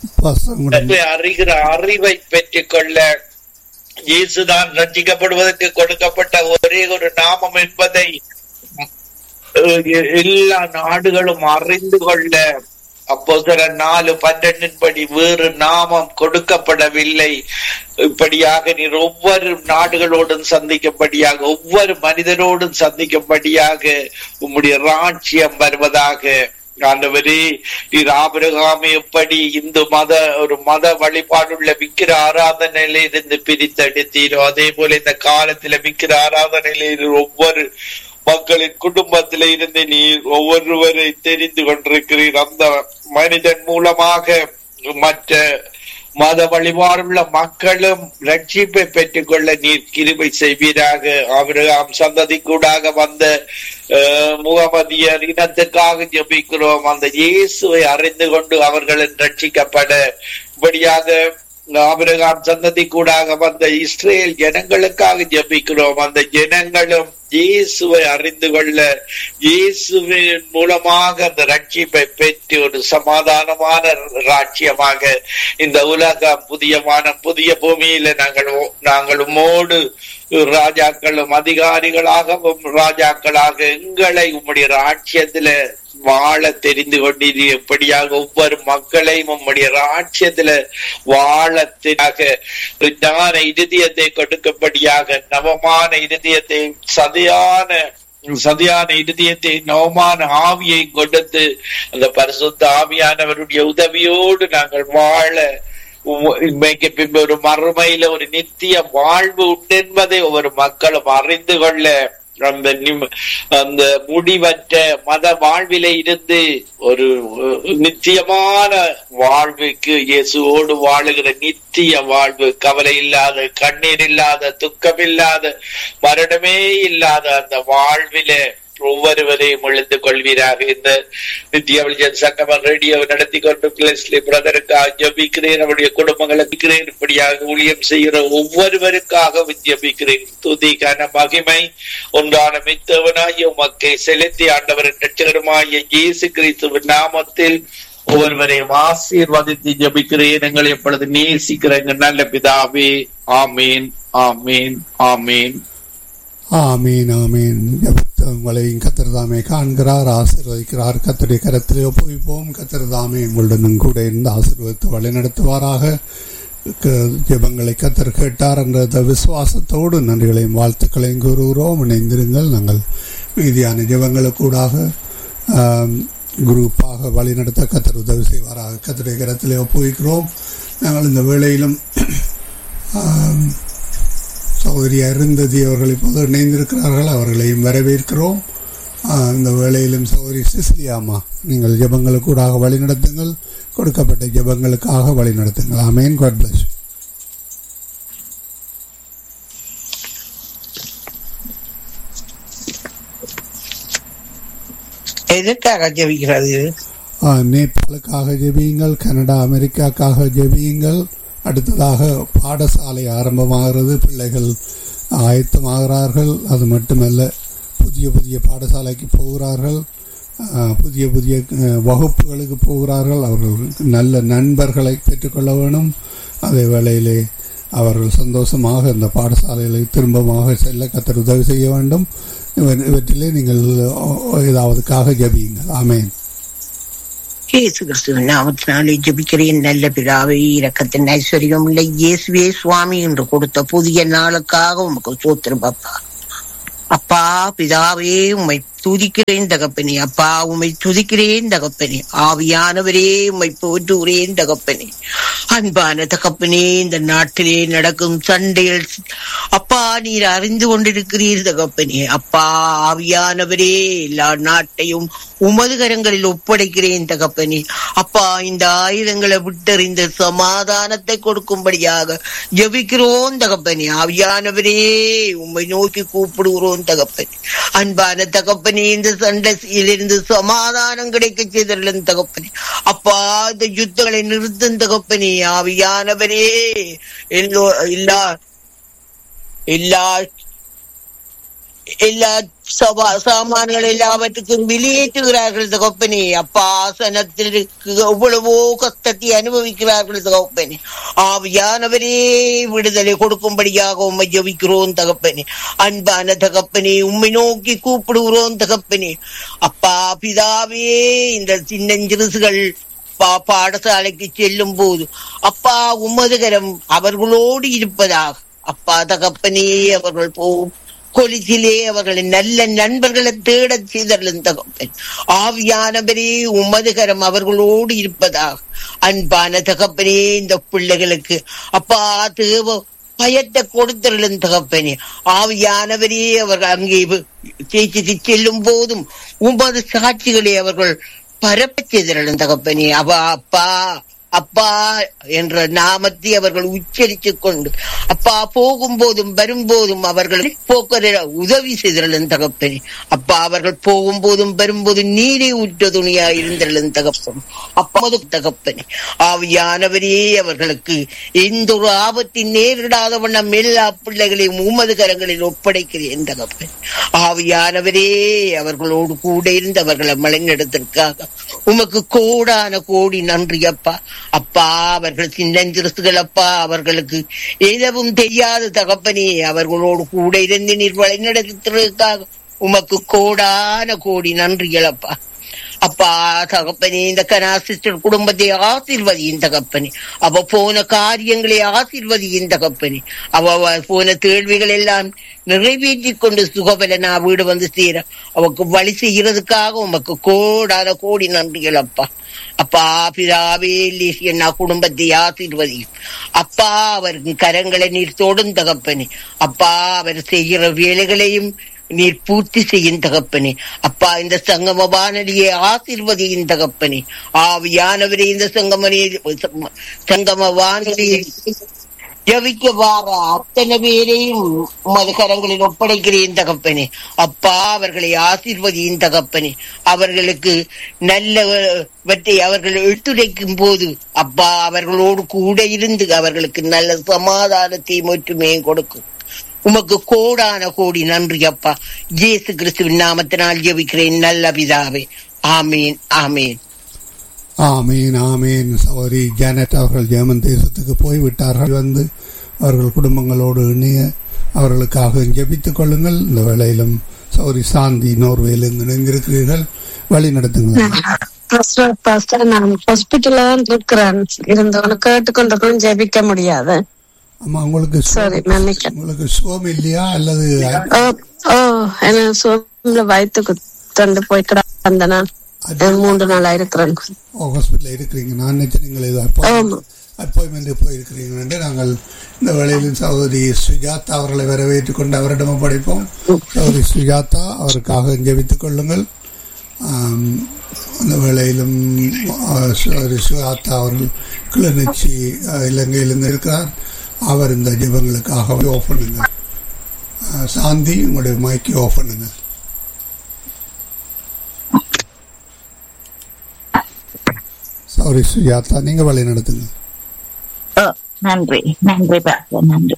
Pastor அறிகிற அறிவை பெற்றுக்கொள்ள இயேசுதான் ரட்சிக்கப்படுவதற்கு கொடுக்கப்பட்ட ஒரே ஒரு நாமம் என்பதை அஹ், எல்லா நாடுகளும் அறிந்து கொள்ள அப்போ நாலு பன்னெண்டின் படி வேறு நாமம் கொடுக்கப்படவில்லை இப்படியாக நீர் ஒவ்வொரு நாடுகளோடும் சந்திக்கும்படியாக ஒவ்வொரு மனிதனோடும் சந்திக்கும்படியாக உம்முடைய ராட்சியம் வருவதாக ஆண்டவரே நீர் ஆபிரகாமை எப்படி இந்து மத ஒரு மத வழிபாடுள்ள விக்கிர ஆராதனையில இருந்து பிரித்தெடுத்தீரோ அதே போல இந்த காலத்துல விக்கிர ஆராதனையில இரு ஒவ்வொரு மக்களின் குடும்பத்தில இருந்து நீர் ஒவ்வொருவரை தெரிந்து கொண்டிருக்கிறீர் அந்த மனிதன் மூலமாக மற்ற மத வழிபாடுள்ள மக்களும் ரட்சிப்பை பெற்றுக்கொள்ள நீர் கிருபை செய்வீராக ஆபிரகாம் சந்ததி கூடாக வந்த அஹ், முகமதியர் இனத்துக்காக ஜெபிக்கிறோம் அந்த இயேசுவை அறிந்து கொண்டு அவர்களும் ரட்சிக்கப்பட இப்படியாக ஆபிரகாம் சந்ததி கூடாக வந்த இஸ்ரேல் ஜனங்களுக்காக ஜெபிக்கிறோம் அந்த ஜனங்களும் இயேசுவை அறிந்து கொள்ள இயேசுவின் மூலமாக அந்த ரட்சிப்பை பெற்று ஒரு சமாதானமான ராட்சியமாக இந்த உலகம் புதிய வானம் புதிய பூமியில நாங்கள் ஓ- நாங்கள் உம்மோடு ராஜாக்களும் அதிகாரிகளாகவும் ராஜாக்களாக எங்களை உம்முடைய ராட்சியத்துல வாழ தெரிந்து கொண்டீர் எப்படியாக ஒவ்வொரு மக்களையும் உம்முடைய ராட்சியத்துல வாழத்தினாக ஞான இருதயத்தை கொடுக்கும்படியாக நவமான இருதயத்தை சதையான சதியான இருதயத்தை நவமான ஆவியை கொடுத்து அந்த பரிசுத்த ஆவியானவருடைய உதவியோடு நாங்கள் வாழ உம் இன்மைக்கு பின்பு ஒரு மறுமையில ஒரு நித்திய வாழ்வு உண்டு என்பதை ஒவ்வொரு மக்களும் அறிந்து கொள்ள அந்த நிம்- அந்த முடிவற்ற மத வாழ்வில இருந்து ஒரு அஹ், நித்தியமான வாழ்வுக்கு இயேசுவோடு வாழுகிற நித்திய வாழ்வு கவலை இல்லாத கண்ணீர் இல்லாத துக்கம் இல்லாத மரணமே இல்லாத அந்த வாழ்வில ஒவ்வொருவரையும் எழுந்து கொள்வீராக இந்த நித்திய வெளிச்சம் சங்கமம் ரேடியோ நடத்தி கொண்டு கிளஸ்லி பிரதருக்காக ஜபிக்கிறேன் அவருடைய குடும்பங்களை ஜெபிக்கிறேன் இப்படியாக ஊழியம் செய்கிற ஒவ்வொருவருக்காக ஜபிக்கிறேன் துதிக்கான மகிமை ஒன்றான மித்தவனாய உமக்கை செலுத்தி ஆண்டவரின் ரட்சகருமாய இயேசு கிறிஸ்துவின் நாமத்தில் ஒவ்வொருவரையும் ஆசீர்வதித்து ஜபிக்கிறேன் எங்களை எப்பொழுது நேசிக்கிற எங்கள் நல்ல பிதாவே ஆமீன் ஆமீன் ஆமீன் ஆமீன் ஆமீன் ஜெபத்தை உங்களையும் கத்திரதாமே காண்கிறார் ஆசீர்வதிக்கிறார் கத்தருடைய கரத்திலே ஒப்புவிப்போம் கத்திரதாமே உங்களுடனும் கூட இருந்து ஆசீர்வதித்து வழிநடத்துவாராக க- ஜெபங்களை கத்தர் கேட்டார் என்ற விசுவாசத்தோடு நன்றிகளையும் வாழ்த்துக்களையும் கூறுகிறோம் இணைந்திருங்கள் நாங்கள் மீதியான ஜெபங்களுக்கூடாக ஆம், குரூப்பாக வழிநடத்த கத்தர் உதவி செய்வாராக கத்தருடைய கரத்திலே ஒப்புவிக்கிறோம் நாங்கள் இந்த வேளையிலும் ஆம், சகோதரி அருந்ததி அவர்கள் இப்போது இணைந்திருக்கிறார்கள் அவர்களையும் வரவேற்கிறோம் ஆஹ் இந்த வேளையிலும் சகோதரி சிசிலியாமா நீங்கள் ஜெபங்களுக்கூடாக வழி நடத்துங்கள் கொடுக்கப்பட்ட ஜெபங்களுக்காக வழி நடத்துங்கள் ஆமேன் காட் பிளஸ் எதற்காக ஜெபிக்கிறது நேபாளுக்காக ஜெபியுங்கள் கனடா அமெரிக்காக்காக ஜெபியுங்கள் அடுத்ததாக பாடசாலை ஆரம்பமாகிறது பிள்ளைகள் ஆயத்தமாகிறார்கள் அது மட்டுமல்ல புதிய புதிய பாடசாலைக்கு போகிறார்கள் ஆஹ், புதிய புதிய அஹ், வகுப்புகளுக்கு போகிறார்கள் அவர்கள் நல்ல நண்பர்களை பெற்றுக்கொள்ள வேணும் அதே வேளையிலே அவர்கள் சந்தோஷமாக இந்த பாடசாலைகளை திரும்பமாக செல்ல கத்தர் உதவி செய்ய வேண்டும் இவ- இவற்றிலே நீங்கள் ஏதாவதுக்காக ஜெபியுங்கள் ஆமேன் இயேசு கிறிஸ்துவின் நாமத்தினாலே ஜெபிக்கிறேன் நல்ல பிதாவே இரக்கத்தின் ஐஸ்வர்யம் உள்ள இயேசுவே சுவாமி என்று கொடுத்த புதிய நாளுக்காக உமக்கு சோத்திரம் அப்பா அப்பா பிதாவே உம்மை துதிக்கிறேன் தகப்பனே அப்பா உம்மை துதிக்கிறேன் தகப்பனே ஆவியானவரே உம்மை போற்றுகிறேன் தகப்பனே அன்பான தகப்பனே இந்த நாட்டிலே நடக்கும் சண்டைகள் அப்பா நீர் அறிந்து கொண்டிருக்கிறீர் தகப்பனே அப்பா ஆவியானவரே எல்லா நாட்டையும் உமது கரங்களில் ஒப்படைக்கிறேன் தகப்பனே அப்பா இந்த ஆயுதங்களை விட்டறிந்த சமாதானத்தை கொடுக்கும்படியாக ஜெபிக்கிறோம் தகப்பனே ஆவியானவரே உம்மை நோக்கி கூப்பிடுகிறோம் தகப்பனே அன்பான தகப்பனே இந்த சண்டையிலிருந்து சமாதானம் கிடைக்க செய்தருளும் தகப்பனே அப்பா இந்த யுத்தங்களை நிறுத்தும் தகப்பனே ஆவியானவரே எல்லோ எல்லா எல்லா எல்லா சபா சாமான்கள் எல்லாவற்றுக்கும் வெளியேற்றுகிறார்கள் தகப்பனே அப்பா ஆசனத்திற்கு எவ்வளவோ கஷ்டத்தை அனுபவிக்கிறார்கள் தகப்பனே ஆவியானவரே விடுதலை கொடுக்கும்படியாக உம்மை ஜெபிக்கிறோம் தகப்பனே அன்பான தகப்பனே உம்மை நோக்கி கூப்பிடுகிறோம் தகப்பனே அப்பா பிதாவே இந்த சின்னஞ்சிறுசுகள் பா பாடசாலைக்கு செல்லும் போது அப்பா உமது கரம் அவர்களோடு இருப்பதாக அப்பா தகப்பனே அவர்கள் போகும் கொலிசிலே அவர்களின் நல்ல நண்பர்களை தேடச் செய்தர்களும் தகப்பன் ஆவியானவரே உமது கரம் அவர்களோடு இருப்பதாக அன்பான தகப்பனே இந்த பிள்ளைகளுக்கு அப்பா தேவ பயத்தை கொடுத்தருளும் தகப்பனே ஆவியானவரே அவர்கள் அங்கே தேய்ச்சி செல்லும் போதும் உமது சாட்சிகளை அவர்கள் பரப்பச் செய்தருளும் தகப்பனே அவ அப்பா அப்பா என்ற நாமத்தை அவர்கள் உச்சரித்துக் கொண்டு அப்பா போகும்போதும் வரும்போதும் அவர்கள் போக்குற உதவி செய்தருளும் தகப்பனே அப்பா அவர்கள் போகும்போதும் வரும்போதும் நீரை உற்ற துணியா இருந்தருளும் தகப்பன் அப்போது தகப்பனே ஆவியானவரே அவர்களுக்கு எந்த ஒரு ஆபத்தின் நேரிடாத வண்ணம் எல்லா பிள்ளைகளையும் உமது கரங்களில் ஒப்படைக்கிறேன் தகப்பன் ஆவியானவரே அவர்களோடு கூட இருந்து அவர்களை மலைநடத்திற்காக உமக்கு கோடான கோடி நன்றி அப்பா அப்பா அவர்கள் சின்னஞ்சிறுசுகள் அப்பா அவர்களுக்கு எதுவும் தெரியாத தகப்பனே அவர்களோடு கூட இருந்து நீர் வழிநடத்துவதற்காக உமக்கு கோடான கோடி நன்றிகள் அப்பா அப்பா தகப்பனே இந்த கனா சிஸ்டர் குடும்பத்தை ஆசிர்வதியின் தகப்பனே அவ போன காரியங்களை ஆசிர்வதியின் தகப்பனே அவ அவ போன கேள்விகள் எல்லாம் நிறைவேற்றி கொண்டு சுகபலனா வீடு வந்து சேர அவக்கு வழி செய்யறதுக்காக உமக்கு கோடான கோடி நன்றிகள் அப்பா அப்பா பிதாவே லேசியண்ணா குடும்பத்தை ஆசீர்வதியும் அப்பா அவருக்கு கரங்களை நீர் தொடும் தகப்பனே அப்பா அவர் செய்கிற வேலைகளையும் நீர் பூர்த்தி செய்யும் தகப்பனே அப்பா இந்த சங்கம வானொலியை ஆசீர்வதியின் தகப்பனே ஆவியானவரே இந்த சங்கமனே சங்கம வானொலியை ஜபிக்க வார அத்தனை பேரையும் உமது கரங்களில் ஒப்படைக்கிறேன் தகப்பனே அப்பா அவர்களை ஆசீர்வதியின் தகப்பனே அவர்களுக்கு நல்லவற்றை அவர்கள் எடுத்துரைக்கும் போது அப்பா அவர்களோடு கூட இருந்து அவர்களுக்கு நல்ல சமாதானத்தை மட்டுமே கொடுக்கும் உமக்கு கோடான கோடி நன்றி அப்பா ஜேசு கிறிஸ்துவின் நாமத்தினால் ஜெபிக்கிறேன் நல்ல பிதாவே ஆமீன் ஆமீன் ஆமீன் ஆமீன் சௌரி ஜானட் அவர்கள் ஜெர்மன் தேசத்துக்கு போய்விட்டார்கள் வந்து அவர்கள் குடும்பங்களோடு இணைய அவர்களுக்காக ஜெபித்துக் கொள்ளுங்கள் இந்த வேளையிலும் சௌரி சாந்தி நோர்வேலிருந்து இணைந்திருக்கிறீர்கள் வழி நடத்துங்கள் பாஸ்டர் பாஸ்டர் நான் ஹாஸ்பிட்டல்ல தான் இருக்கிறேன் இருந்தவன கேட்டுக்கொண்டிருக்கணும் ஜெபிக்க முடியாது ஆமா உங்களுக்கு சு- சரி மன்னிக்க உங்களுக்கு சுகம் இல்லையா அல்லது ஓ ஓ என்ன சோம்ல வயிற்றுக்கு தண்டு போய் கிடந்த நான் அஹ், மூன்று நாளா இருக்கிறேன் ஹாஸ்பிட்டல் இருக்கிறீங்க நான் நினைச்சேன் நீங்கள் இது ஆமா. அப்பாயின்மெண்ட் போயிருக்கிறீங்க என்று நாங்கள் இந்த வேளையிலும் சகோதரி சுஜாதா அவர்களை வரவேற்றுக் கொண்டு அவரிடம் ஒப்படைப்போம் சகோதரி சுஜாதா அவருக்காக ஜெபித்துக் கொள்ளுங்கள் ஆம், அந்த வேளையிலும் ஆ, சகோதரி சுஜாதா அவர்கள் கிளிநொச்சி ஆ, இலங்கையிலிருந்து இருக்கிறார் அவர் இந்த ஜெபங்களுக்காக ஓஃப் பண்ணுங்க ஆ, சாந்தி உங்களுடைய மைக்கை ஓஃப் பண்ணுங்க சாரி சுஜாதா நீங்க வழி நடத்துங்க ஓ, நன்றி நன்றி பாஸ்டர் நன்றி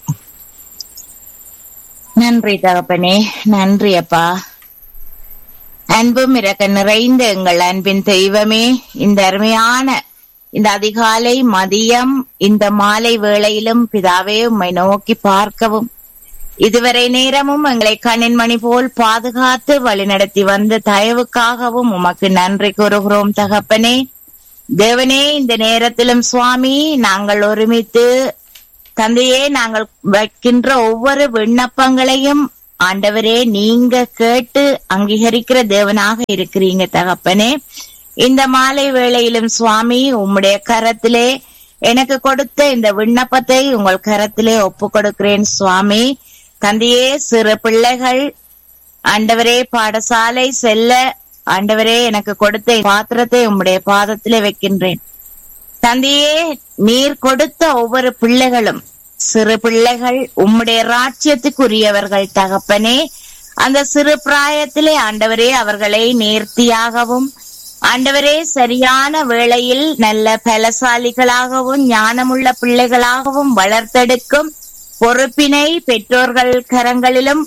நன்றி தகப்பனே நன்றி அப்பா அன்பும் இறக்க நிறைந்த எங்கள் அன்பின் தெய்வமே இந்த அருமையான இந்த அதிகாலை மதியம் இந்த மாலை வேளையிலும் பிதாவே உம்மை நோக்கி பார்க்கவும் இதுவரை நேரமும் எங்களை கண்ணின் மணி போல் பாதுகாத்து வழிநடத்தி வந்த தயவுக்காகவும் உமக்கு நன்றி கூறுகிறோம் தகப்பனே தேவனே இந்த நேரத்திலும் சுவாமி நாங்கள் ஒருமித்து தந்தையே நாங்கள் வைக்கின்ற ஒவ்வொரு விண்ணப்பங்களையும் ஆண்டவரே நீங்க கேட்டு அங்கீகரிக்கிற தேவனாக இருக்கிறீங்க தகப்பனே இந்த மாலை வேளையிலும் சுவாமி உம்முடைய கரத்திலே எனக்கு கொடுத்த இந்த விண்ணப்பத்தை உங்கள் கரத்திலே ஒப்பு கொடுக்கிறேன் சுவாமி தந்தையே சிறு பிள்ளைகள் ஆண்டவரே பாடசாலை செல்ல ஆண்டவரே எனக்கு கொடுத்த பாத்திரத்தை உம்முடைய பாதத்திலே வைக்கின்றேன் தந்தையே நீர் கொடுத்த ஒவ்வொரு பிள்ளைகளும் சிறு பிள்ளைகள் உம்முடைய ராஜ்யத்துக்குரியவர்கள் தகப்பனே அந்த சிறு பிராயத்திலே ஆண்டவரே அவர்களை நேர்த்தியாகவும் ஆண்டவரே சரியான வேளையில் நல்ல பலசாலிகளாகவும் ஞானமுள்ள பிள்ளைகளாகவும் வளர்த்தெடுக்கும் பொறுப்பினை பெற்றோர்கள் கரங்களிலும்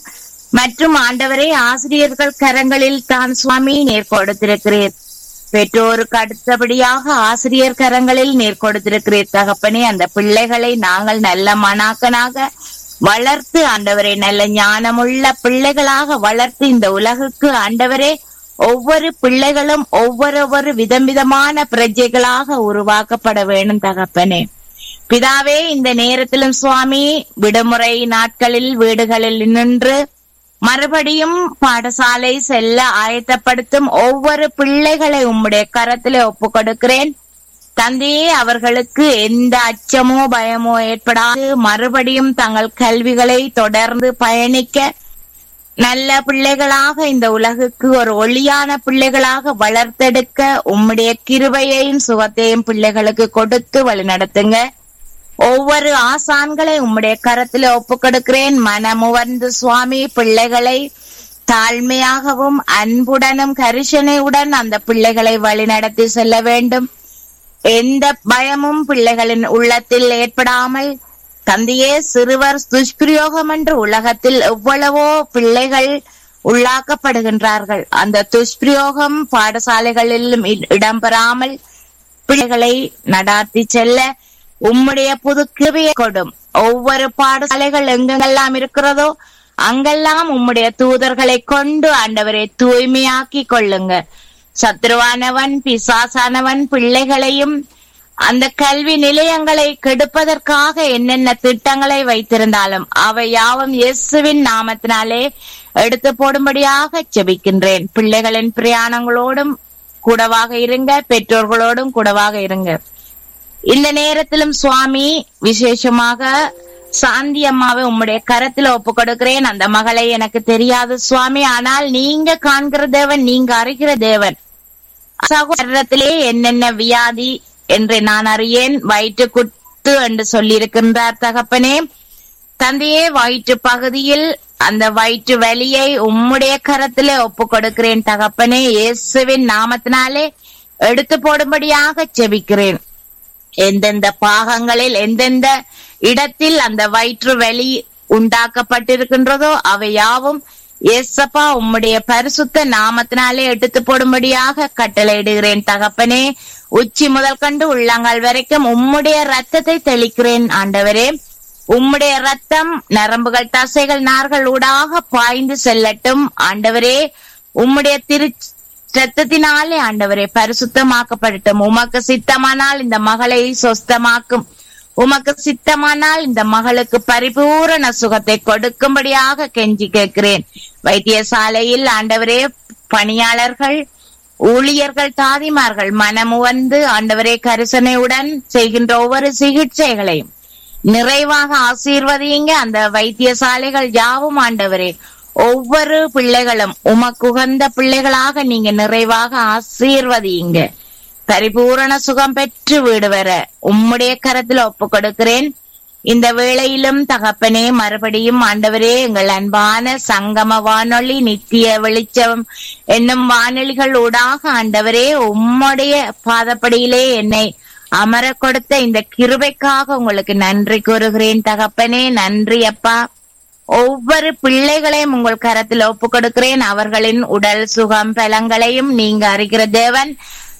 மற்றும் ஆண்டவரே ஆசிரியர்கள் கரங்களில் தான் சுவாமி நேர் கொடுத்திருக்கிறீர் பெற்றோருக்கு அடுத்தபடியாக ஆசிரியர் கரங்களில் நேர் கொடுத்திருக்கிறீர் தகப்பனே அந்த பிள்ளைகளை நாங்கள் நல்ல மனாக்கனாக வளர்த்து ஆண்டவரே நல்ல ஞானமுள்ள பிள்ளைகளாக வளர்த்து இந்த உலகுக்கு ஆண்டவரே ஒவ்வொரு பிள்ளைகளும் ஒவ்வொரு விதம் விதமான பிரஜைகளாக உருவாக்கப்பட வேணும் தகப்பனே பிதாவே இந்த நேரத்திலும் சுவாமி விடுமுறை நாட்களில் வீடுகளில் நின்று மறுபடியும் பாடசாலை செல்ல ஆயத்தப்படுத்தும் ஒவ்வொரு பிள்ளைகளை உம்முடைய கரத்திலே ஒப்பு கொடுக்கிறேன் தந்தையே அவர்களுக்கு எந்த அச்சமோ பயமோ ஏற்படாது மறுபடியும் தங்கள் கல்விகளை தொடர்ந்து பயணிக்க நல்ல பிள்ளைகளாக இந்த உலகுக்கு ஒரு ஒளியான பிள்ளைகளாக வளர்த்தெடுக்க உம்முடைய கிருபையையும் சுகத்தையும் பிள்ளைகளுக்கு கொடுத்து வழிநடத்துங்க ஒவ்வொரு ஆசான்களை உம்முடைய கரத்துல ஒப்பு கொடுக்கிறேன் மனமுவர்ந்து சுவாமி பிள்ளைகளை தாழ்மையாகவும் அன்புடனும் கரிசனையுடன் அந்த பிள்ளைகளை வழிநடத்தி செல்ல வேண்டும் எந்த பயமும் பிள்ளைகளின் உள்ளத்தில் ஏற்படாமல் தந்தையே சிறுவர் துஷ்பிரயோகம் என்று உலகத்தில் எவ்வளவோ பிள்ளைகள் உள்ளாக்கப்படுகின்றார்கள் அந்த துஷ்பிரயோகம் பாடசாலைகளிலும் இடம்பெறாமல் பிள்ளைகளை நடாத்தி செல்ல உம்முடைய புது கிருபையை கொடும் ஒவ்வொரு பாடசாலைகள் எங்கெங்கெல்லாம் இருக்கிறதோ அங்கெல்லாம் உம்முடைய தூதர்களை கொண்டு ஆண்டவரை தூய்மையாக்கி கொள்ளுங்க சத்ருவானவன் பிசாசானவன் பிள்ளைகளையும் அந்த கல்வி நிலையங்களை கெடுப்பதற்காக என்னென்ன திட்டங்களை வைத்திருந்தாலும் அவை யாவும் இயேசுவின் நாமத்தினாலே எடுத்து போடும்படியாக செபிக்கின்றேன் பிள்ளைகளின் பிரயாணங்களோடும் கூடவாக இருங்க பெற்றோர்களோடும் கூடவாக இருங்க இந்த நேரத்திலும் சுவாமி விசேஷமாக சாந்தி அம்மாவை உம்முடைய கரத்துல ஒப்பு கொடுக்கிறேன் அந்த மகளை எனக்கு தெரியாது சுவாமி ஆனால் நீங்க காண்கிற தேவன் நீங்க அறிகிற தேவன் சகோதரத்திலே என்னென்ன வியாதி என்று நான் அறியேன் வயிற்று குத்து என்று சொல்லியிருக்கின்றார் தகப்பனே தந்தையே வயிற்று பகுதியில் அந்த வயிற்று வலியை உம்முடைய கரத்திலே ஒப்பு கொடுக்கிறேன் தகப்பனே இயேசுவின் நாமத்தினாலே எடுத்து போடும்படியாக செபிக்கிறேன் எந்தெந்த பாகங்களில் எந்தெந்த இடத்தில் அந்த வயிற்று வலி உண்டாக்கப்பட்டிருக்கின்றதோ அவை யாவும் ஏசப்பா உம்முடைய பரிசுத்த நாமத்தினாலே எடுத்து போடும்படியாக கட்டளையிடுகிறேன் தகப்பனே உச்சி முதல் கண்டு உள்ளங்கால் வரைக்கும் உம்முடைய ரத்தத்தை தெளிக்கிறேன் ஆண்டவரே உம்முடைய ரத்தம் நரம்புகள் தசைகள் நார்கள் ஊடாக பாய்ந்து செல்லட்டும் ஆண்டவரே உம்முடைய திரு ரத்தத்தினாலே ஆண்டவரே பரிசுத்தமாக்கப்படட்டும் உமக்கு சித்தமானால் இந்த மகளை சொஸ்தமாக்கும் உமக்கு சித்தமானால் இந்த மகளுக்கு பரிபூரண சுகத்தை கொடுக்கும்படியாக கெஞ்சி கேட்கிறேன் வைத்தியசாலையில் ஆண்டவரே பணியாளர்கள் ஊழியர்கள் தாதிமார்கள் மனமுவந்து ஆண்டவரே கரிசனையுடன் செய்கின்ற ஒவ்வொரு சிகிச்சைகளையும் நிறைவாக ஆசீர்வதிங்க அந்த வைத்தியசாலைகள் யாவும் ஆண்டவரே ஒவ்வொரு பிள்ளைகளும் உமக்குகந்த பிள்ளைகளாக நீங்க நிறைவாக ஆசீர்வதிங்க பரிபூரண சுகம் பெற்று வீடு வர உம்முடைய கரத்தில் ஒப்பு கொடுக்கிறேன் இந்த வேளையிலும் தகப்பனே மறுபடியும் ஆண்டவரே எங்கள் அன்பான சங்கம வானொலி நித்திய வெளிச்சம் என்னும் வானொலிகள் ஊடாக ஆண்டவரே உம்முடைய பாதப்படியிலே என்னை அமர கொடுத்த இந்த கிருபைக்காக உங்களுக்கு நன்றி கூறுகிறேன் தகப்பனே நன்றி அப்பா ஒவ்வொரு பிள்ளைகளையும் உங்கள் கரத்தில் ஒப்பு கொடுக்கிறேன் அவர்களின் உடல் சுகம் பலங்களையும் நீங்க அறிகிற தேவன்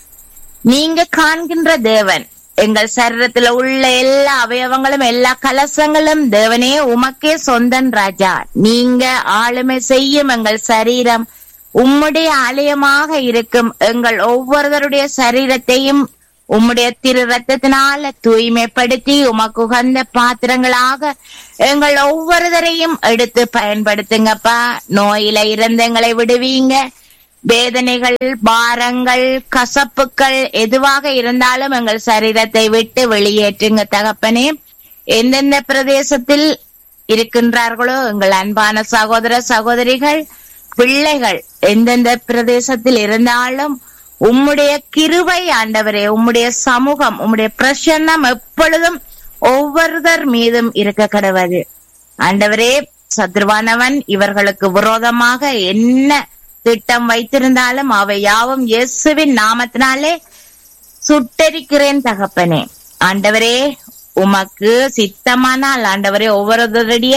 நீங்க காண்கின்ற தேவன் எங்கள் சரீரத்துல உள்ள எல்லா அவயவங்களும் எல்லா கலசங்களும் தேவனே உமக்கே சொந்தன் ராஜா நீங்க ஆளுமை செய்யும் எங்கள் சரீரம் உம்முடைய ஆலயமாக இருக்கும் எங்கள் ஒவ்வொருவருடைய சரீரத்தையும் உம்முடைய திரு ரத்தத்தினால தூய்மைப்படுத்தி உமக்கு உகந்த பாத்திரங்களாக எங்கள் ஒவ்வொருவரையும் எடுத்து பயன்படுத்துங்கப்பா நோயில இருந்து எங்களை விடுவீங்க வேதனைகள் பாரங்கள் கசப்புக்கள் எதுவாக இருந்தாலும் எங்கள் சரீரத்தை விட்டு வெளியேற்றுங்க தகப்பனே எந்தெந்த பிரதேசத்தில் இருக்கின்றார்களோ எங்கள் அன்பான சகோதர சகோதரிகள் பிள்ளைகள் எந்தெந்த பிரதேசத்தில் இருந்தாலும் உம்முடைய கிருவை ஆண்டவரே உம்முடைய சமூகம் உம்முடைய பிரசன்னம் எப்பொழுதும் ஒவ்வொருவர் மீதும் இருக்க கடவுது ஆண்டவரே சத்ருவானவன் இவர்களுக்கு விரோதமாக என்ன திட்டம் வைத்திருந்தாலும் அவை யாவும் இயேசுவின் நாமத்தினாலே சுட்டரிக்கிறேன் தகப்பனே ஆண்டவரே உமக்கு சித்தமானால் ஆண்டவரே ஒவ்வொருவருடைய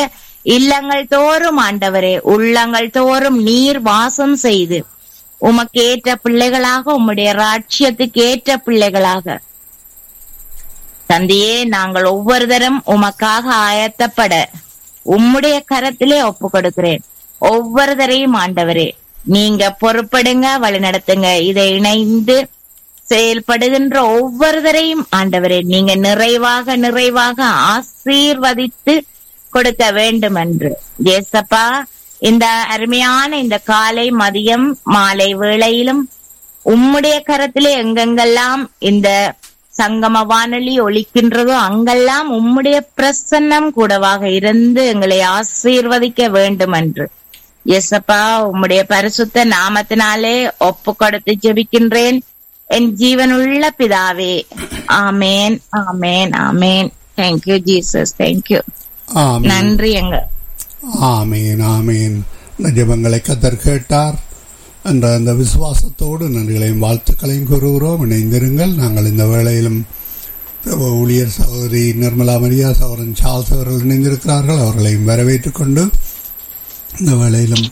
இல்லங்கள் தோறும் ஆண்டவரே உள்ளங்கள் தோறும் நீர் வாசம் செய்து உமக்கு ஏற்ற பிள்ளைகளாக உம்முடைய ராட்சியத்துக்கு ஏற்ற பிள்ளைகளாக தந்தையே நாங்கள் ஒவ்வொருத்தரும் உமக்காக ஆயத்தப்பட உம்முடைய கரத்திலே ஒப்பு கொடுக்கிறேன் ஒவ்வொருத்தரையும் ஆண்டவரே நீங்க பொறுப்படுங்க வழிநடத்துங்க இதை இணைந்து செயல்படுகின்ற ஒவ்வொருத்தரையும் ஆண்டவரே நீங்க நிறைவாக நிறைவாக ஆசீர்வதித்து கொடுக்க வேண்டும் என்று ஏசப்பா இந்த அருமையான இந்த காலை மதியம் மாலை வேளையிலும் உம்முடைய கரத்திலே எங்கெங்கெல்லாம் இந்த சங்கம வானொலி ஒலிக்கின்றதோ அங்கெல்லாம் உம்முடைய பிரசன்னம் கூடவாக இருந்து எங்களை ஆசீர்வதிக்க வேண்டும் என்று எசப்பா உம்முடைய பரிசுத்த நாமத்தினாலே ஒப்பு கொடுத்து ஜெபிக்கின்றேன் என் ஜீவனுள்ள பிதாவே ஆமேன் ஆமேன் ஆமேன் தேங்க்யூ ஜீசஸ் தேங்க்யூ ஆமீன் நன்றி எங்க ஆமீன் ஆமீன் இந்த ஜெபங்களை கத்தர் கேட்டார் என்ற அந்த விசுவாசத்தோடு நன்றிகளையும் வாழ்த்துக்களையும் கூறுகிறோம் இணைந்திருங்கள் நாங்கள் இந்த வேளையிலும் ஊழியர் சகோதரி நிர்மலா மரியா சகோதரன் சார்ல்ஸ் அவர்கள் இணைந்திருக்கிறார்கள் அவர்களையும் வரவேற்றுக் கொண்டு இந்த வேளையிலும்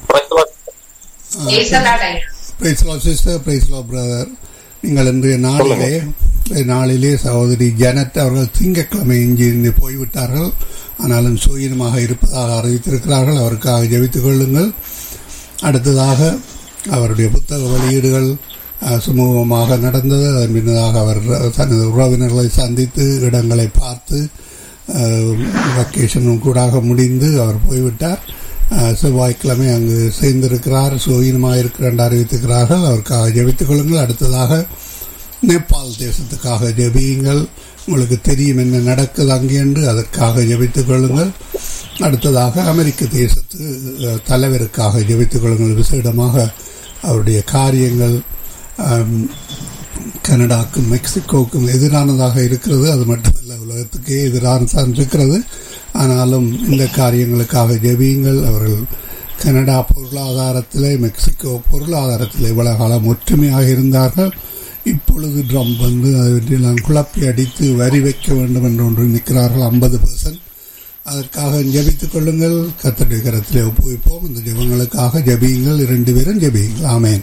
பிரைஸ்லோ சிஸ்டர் பிரைஸ்லோ பிரதர் நீங்கள் இன்றைய நாளிலே இன்றைய நாளிலே சகோதரி ஜனத் அவர்கள் திங்கட்கிழமை இங்கிருந்து போய்விட்டார்கள் ஆனாலும் சுயமாக இருப்பதாக அறிவித்திருக்கிறார்கள் அவருக்காக ஜெபித்துக் கொள்ளுங்கள் அடுத்ததாக அவருடைய புத்தக வெளியீடுகள் அஹ், சுமூகமாக நடந்தது அதன் பின்னதாக அவர் தனது உறவினர்களை சந்தித்து இடங்களை பார்த்து வெக்கேஷனும் கூடாக முடிந்து அவர் போய்விட்டார் அஹ், செவ்வாய்க்கிழமை அங்கு சேர்ந்திருக்கிறார் சுயமாக இருக்கிற என்று அறிவித்திருக்கிறார்கள் அவருக்காக ஜெபித்துக் கொள்ளுங்கள் அடுத்ததாக நேபாள் தேசத்துக்காக ஜெபியுங்கள் உங்களுக்கு தெரியும் என்ன நடக்குது அங்கே என்று அதற்காக ஜெபித்துக் கொள்ளுங்கள் அடுத்ததாக அமெரிக்க தேசத்து அஹ், தலைவருக்காக ஜெபித்துக் கொள்ளுங்கள் விசேடமாக அவருடைய காரியங்கள் ஆம், கனடாக்கும் மெக்சிகோவுக்கும் எதிரானதாக இருக்கிறது அது மட்டுமல்ல உலகத்துக்கே எதிரானதான் இருக்கிறது ஆனாலும் இந்த காரியங்களுக்காக ஜெபியுங்கள் அவர்கள் கனடா பொருளாதாரத்திலே மெக்சிகோ பொருளாதாரத்தில் இவ்வளவு காலம் ஒற்றுமையாக இருந்தார்கள் இப்பொழுது ட்ரம்ப் வந்து அவற்றையெல்லாம் குழப்பி அடித்து வரி வைக்க வேண்டும் என்று ஒன்று நிற்கிறார்கள் ஐம்பது பெர்சன்ட் அதற்காக ஜெபித்துக் கொள்ளுங்கள் கத்தடைய கரத்திலே ஒப்புவிப்போம் இந்த ஜெபங்களுக்காக ஜெபியுங்கள் இரண்டு பேரும் ஜெபியுங்கள் ஆமேன்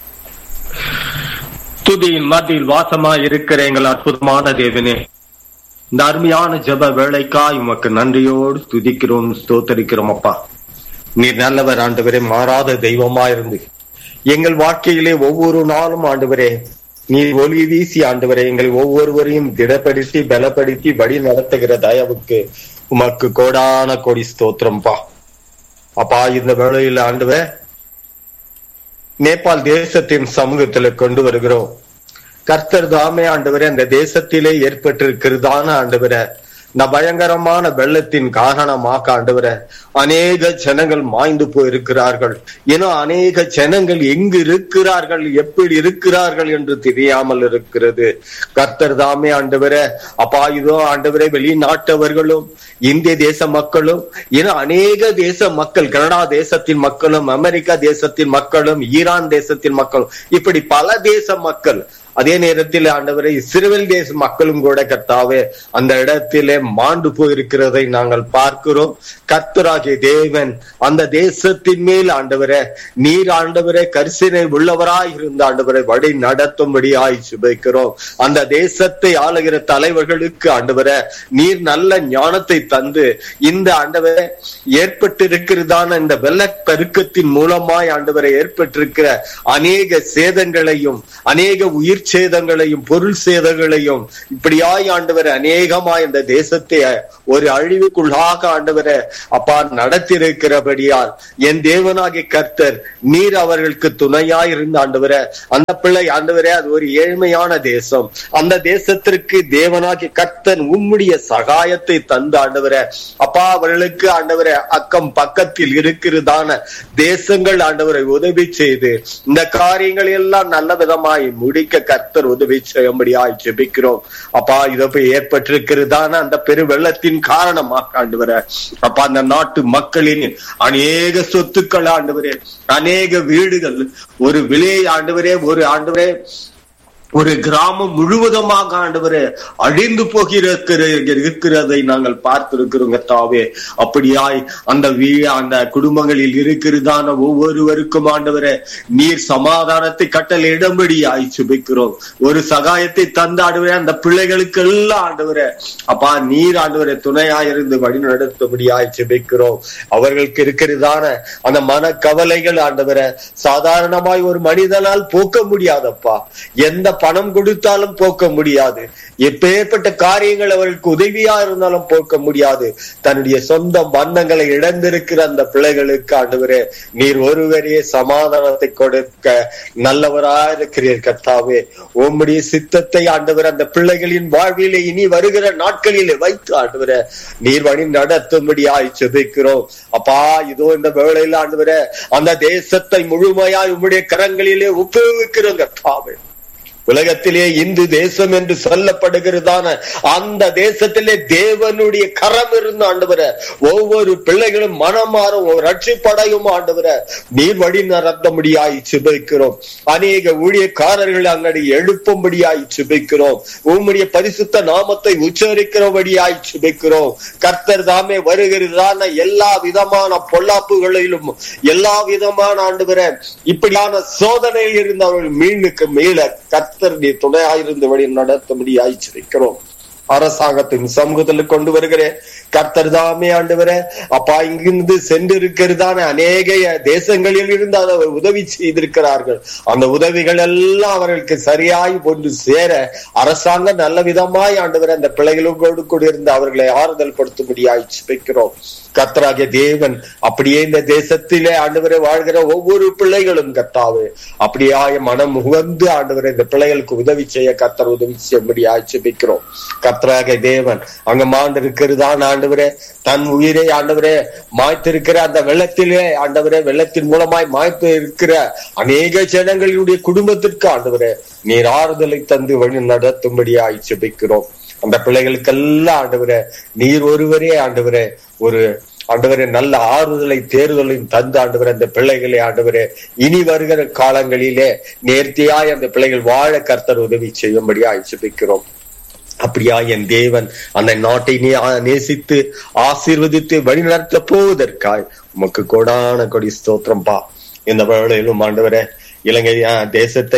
துதியின் மத்தியில் வாசமாய் இருக்கிற எங்கள் அற்புதமான தேவனே இந்த அருமையான ஜெப வேலைக்காய் உமக்கு நன்றியோடு துதிக்கிறோம் ஸ்தோத்தரிக்கிறோம் அப்பா நீர் நல்லவர் ஆண்டவரே மாறாத தெய்வமா இருந்து எங்கள் வாழ்க்கையிலே ஒவ்வொரு நாளும் ஆண்டவரே நீர் ஒளி வீசி ஆண்டவரே எங்களை ஒவ்வொருவரையும் திடப்படுத்தி பலப்படுத்தி வழி நடத்துகிற தயவுக்கு உமக்கு கோடான கோடி ஸ்தோத்திரம்பா அப்பா இந்த வேளையில் ஆண்டவரே நேபாள் தேசத்தின் சமூகத்துல கொண்டு வருகிறோம் கர்த்தர் தாமே ஆண்டவரே அந்த தேசத்திலே ஏற்பட்டிருக்கிறதான ஆண்டவரே இந்த பயங்கரமான வெள்ளத்தின் காரணமாக ஆண்டவரே அநேக ஜனங்கள் மாய்ந்து போயிருக்கிறார்கள் ஏன்னா அநேக ஜனங்கள் எங்கு இருக்கிறார்கள் எப்படி இருக்கிறார்கள் என்று தெரியாமல் இருக்கிறது கர்த்தர் தாமே ஆண்டவரே அப்பா இதோ ஆண்டவரே வெளிநாட்டவர்களும் இந்திய தேச மக்களும் ஏன்னா அநேக தேச மக்கள் கனடா தேசத்தின் மக்களும் அமெரிக்கா தேசத்தின் மக்களும் ஈரான் தேசத்தின் மக்களும் இப்படி பல தேச மக்கள் அதே நேரத்தில் ஆண்டவரை இஸ்ரேல் தேச மக்களும் கூட கர்த்தாவே அந்த இடத்திலே மாண்டு போயிருக்கிறதை நாங்கள் பார்க்கிறோம் கர்த்தராகிய தேவன் அந்த தேசத்தின் மேல் ஆண்டவரே நீர் ஆண்டவரே கரிசனை உள்ளவராய் இருந்த ஆண்டவரை வழி நடத்தும்படியாய் சுபைக்கிறோம் அந்த தேசத்தை ஆளுகிற தலைவர்களுக்கு ஆண்டவரே நீர் நல்ல ஞானத்தை தந்து இந்த ஆண்டவரே ஏற்பட்டிருக்கிறதான இந்த வெள்ளப்பெருக்கத்தின் மூலமாய் ஆண்டவரை ஏற்பட்டிருக்கிற அநேக சேதங்களையும் அநேக உயிர் சேதங்களையும் பொருள் சேதங்களையும் இப்படியாய் ஆண்டவர் அநேகமாய் இந்த தேசத்தை ஒரு அழிவுக்குள்ளாக ஆண்டவர அப்பா நடத்தியிருக்கிறபடியால் என் தேவனாகிய கர்த்தர் நீர் அவர்களுக்கு துணையாய் இருந்த ஆண்டவர அந்த பிள்ளை ஆண்டவரே அது ஒரு ஏழ்மையான தேசம் அந்த தேசத்திற்கு தேவனாகிய கர்த்தன் உம்முடைய சகாயத்தை தந்து ஆண்டவர அப்பா அவர்களுக்கு ஆண்டவர அக்கம் பக்கத்தில் இருக்கிறதான தேசங்கள் ஆண்டவரை உதவி செய்து இந்த காரியங்கள் எல்லாம் நல்ல விதமாய் முடிக்க கர்த்தர் உதவி செய்யும்படியாய் ஜெபிக்கிறோம் அப்பா இதோ ஏற்பட்டிருக்கிறதான அந்த பெரு வெள்ளத்தின் காரணமாக ஆண்டவர அப்பா அந்த நாட்டு மக்களின் அநேக சொத்துக்கள் ஆண்டவரே அநேக வீடுகள் ஒரு விலை ஆண்டவரே ஒரு ஆண்டவரே ஒரு கிராமம் முழுவதுமாக ஆண்டவரே அழிந்து போகிற இருக்கிறதை நாங்கள் பார்த்திருக்கிறோம் கர்த்தாவே அப்படியாய் அந்த வீ அந்த குடும்பங்களில் இருக்கிறதான ஒவ்வொருவருக்கும் ஆண்டவரே நீர் சமாதானத்தை கட்டளை இடம்படியாய் சுபிக்கிறோம் ஒரு சகாயத்தை தந்தாடுவே அந்த பிள்ளைகளுக்கு எல்லாம் ஆண்டவரே அப்பா நீர் ஆண்டவரே துணையாய் இருந்து வழி நடத்தும்படியாய் சுபிக்கிறோம் அவர்களுக்கு இருக்கிறதான அந்த மன கவலைகள் ஆண்டவரே சாதாரணமாய் ஒரு மனிதனால் போக்க முடியாதப்பா எந்த பணம் கொடுத்தாலும் போக்க முடியாது எப்பேற்பட்ட காரியங்கள் அவர்களுக்கு உதவியா இருந்தாலும் போக்க முடியாது தன்னுடைய சொந்த பந்தங்களை இழந்திருக்கிற அந்த பிள்ளைகளுக்கு ஆண்டவரே நீர் ஒருவரையே சமாதானத்தை கொடுக்க நல்லவரா இருக்கிறீர் கர்த்தாவே உம்முடைய சித்தத்தை ஆண்டவர் அந்த பிள்ளைகளின் வாழ்விலே இனி வருகிற நாட்களிலே வைத்து ஆண்டவரே நீர் வழி நடத்தும்படியாய் செபிக்கிறோம் அப்பா இதோ இந்த வேளையில ஆண்டவரே அந்த தேசத்தை முழுமையாய் உம்முடைய கரங்களிலே ஒப்புவிக்கிறோம் கர்த்தாவே உலகத்திலே இந்து தேசம் என்று சொல்லப்படுகிறதான அந்த தேசத்திலே தேவனுடைய கரம் இருந்து ஆண்டவர ஒவ்வொரு பிள்ளைகளும் மனமாறும் ரட்சிப்படையும் ஆண்டவர நீர் வழி நடத்தபடியாய் சுபிக்கிறோம் அநேக ஊழியக்காரர்கள் அங்கடி எழுப்பும்படியாய் சுபிக்கிறோம் உம்முடைய பரிசுத்த நாமத்தை உச்சரிக்கிறபடியாய் சுபிக்கிறோம் கர்த்தர் தாமே வருகிறதான எல்லா விதமான பொல்லாப்புகளிலும் எல்லா விதமான ஆண்டவர இப்படியான சோதனையில் இருந்தவர்கள் மீனுக்கு மேல கர்த்தர் நீ துணையாயிருந்து வழி நடத்தும்படி ஆய்ச்சிருக்கிறோம் அரசாங்கத்தின் சமூகத்தில் கொண்டு வருகிற கர்த்தர் தாமே ஆண்டவர அப்பா இங்கிருந்து சென்று இருக்கிறதான அநேக தேசங்களில் இருந்து அதை உதவி செய்திருக்கிறார்கள் அந்த உதவிகள் எல்லாம் அவர்களுக்கு சரியாய் கொண்டு சேர அரசாங்கம் நல்ல விதமாய் ஆண்டவர் அந்த பிள்ளைகளோடு கூட இருந்து அவர்களை ஆறுதல் படுத்தும்படியாய் வைக்கிறோம் கர்த்தராகிய தேவன் அப்படியே இந்த தேசத்திலே ஆண்டவரை வாழ்கிற ஒவ்வொரு பிள்ளைகளும் கர்த்தாவே அப்படியாய மனம் உகந்து ஆண்டவரை இந்த பிள்ளைகளுக்கு உதவி செய்ய கர்த்தர் உதவி செய்யும்படி ஆட்சேபிக்கிறோம் கர்த்தராகிய தேவன் அங்க மாண்டு இருக்கிறதான ஆண்டவரே தன் உயிரை ஆண்டவரே மாய்த்திருக்கிற அந்த வெள்ளத்திலே ஆண்டவரே வெள்ளத்தின் மூலமாய் மாய்த்து இருக்கிற அநேக ஜனங்களுடைய குடும்பத்திற்கு ஆண்டவரே நீர் ஆறுதலை தந்து வழி நடத்தும்படி ஆட்சேபிக்கிறோம் அந்த பிள்ளைகளுக்கெல்லாம் ஆண்டவரே நீர் ஒருவரே ஆண்டவரே ஒரு ஆண்டவரே நல்ல ஆறுதலை தேர்தலையும் தந்து ஆண்டவரே அந்த பிள்ளைகளை ஆண்டவரே இனி வருகிற காலங்களிலே நேர்த்தியாய் அந்த பிள்ளைகள் வாழ கர்த்தர் உதவி செய்யும்படியா ஆட்சிப்பிக்கிறோம் அப்படியா என் தேவன் அந்த நாட்டை நீ நேசித்து ஆசீர்வதித்து வழிநடத்த போவதற்காய் உமக்கு கொடான கொடி ஸ்தோத்திரம்பா இந்த வேளையிலும் ஆண்டவரே இலங்கை தேசத்தை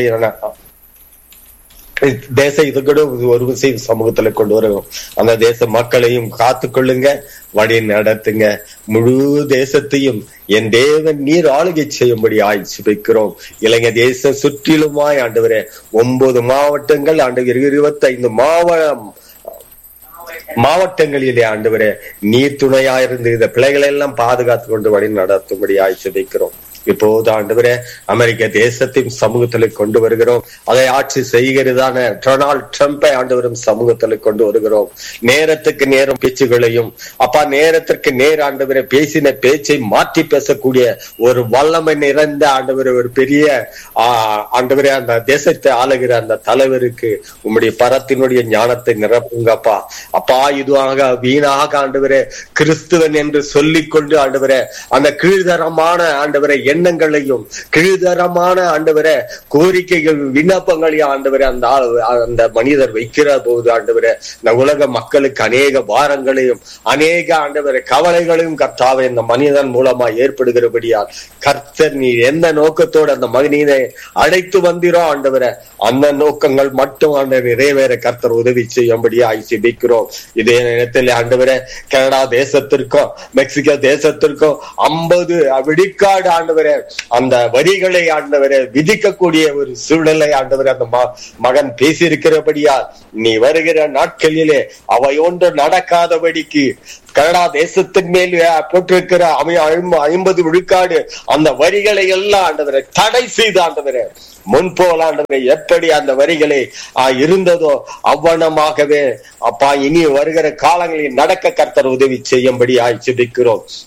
தேச இது கூட ஒரு விஷயம் சமூகத்துல கொண்டு வருவோம் அந்த தேச மக்களையும் காத்து கொள்ளுங்க வழி நடத்துங்க முழு தேசத்தையும் என் தேவன் நீர் ஆளுகை செய்யும்படி ஆய்ச்சி வைக்கிறோம் இலங்கை தேச சுற்றிலுமாய் ஆண்டவரே ஒன்பது மாவட்டங்கள் ஆண்டு இருபத்தி ஐந்து மாவட்டம் மாவட்டங்களிலே ஆண்டவரே நீர் துணையா இருந்து இந்த பிள்ளைகளை எல்லாம் பாதுகாத்து கொண்டு வழி நடத்தும்படி ஆய்ச்சி வைக்கிறோம் இப்போது ஆண்டவரே அமெரிக்க தேசத்தின் சமூகத்தில் கொண்டு வருகிறோம் அதை ஆட்சி செய்கிறதான டொனால்ட் ட்ரம்பை ஆண்டவரும் சமூகத்தில் கொண்டு வருகிறோம் நேரத்துக்கு நேரம் பேச்சுகளையும் அப்பா நேரத்திற்கு நேர் ஆண்டவரை பேசின பேச்சை மாற்றி பேசக்கூடிய ஒரு வல்லமை நிறைந்த ஆண்டவர் ஒரு பெரிய ஆண்டவரே அந்த தேசத்தை ஆளுகிற அந்த தலைவருக்கு உம்முடைய பரத்தினுடைய ஞானத்தை நிரப்புங்கப்பா அப்பா இதுவாக வீணாக ஆண்டவரே கிறிஸ்துவன் என்று சொல்லிக் கொண்டு ஆண்டவரே அந்த கீழ்தரமான ஆண்டவரை எண்ணங்களையும் கீழ்தரமான ஆண்டவரை கோரிக்கைகள் விண்ணப்பங்களையும் ஆண்டவரை அந்த அந்த மனிதர் வைக்கிற போது ஆண்டவரை இந்த உலக மக்களுக்கு அநேக பாரங்களையும் அநேக ஆண்டவரை கவலைகளையும் கர்த்தாவை இந்த மனிதன் மூலமா ஏற்படுகிறபடியால் கர்த்தர் நீ எந்த நோக்கத்தோடு அந்த மனிதனை அழைத்து வந்திரோ ஆண்டவரை அந்த நோக்கங்கள் மட்டும் ஆண்ட நிறைவேற கர்த்தர் உதவி செய்யும்படியா சிபிக்கிறோம் இதே நேரத்தில் ஆண்டவரை கனடா தேசத்திற்கும் மெக்சிகோ தேசத்திற்கும் ஐம்பது விடிக்காடு ஆண்டவரை அந்த வரிகளை ஆண்டவரை விதிக்கக்கூடிய ஒரு சூழ்நிலை ஆண்டவர் அந்த மகன் பேசியிருக்கிறபடியால் நீ வருகிற நாட்களிலே அவை ஒன்று நடக்காதபடிக்கு கனடா தேசத்தின் மேல் போட்டிருக்கிற ஐம்பது விழுக்காடு அந்த வரிகளை எல்லாம் ஆண்டவரை தடை செய்து ஆண்டவரை முன்போல் ஆண்டவரை எப்படி அந்த வரிகளை இருந்ததோ அவ்வனமாகவே அப்பா இனி வருகிற காலங்களில் நடக்க கர்த்தர் உதவி செய்யும்படி ஆய்ச்சிக்கிறோம்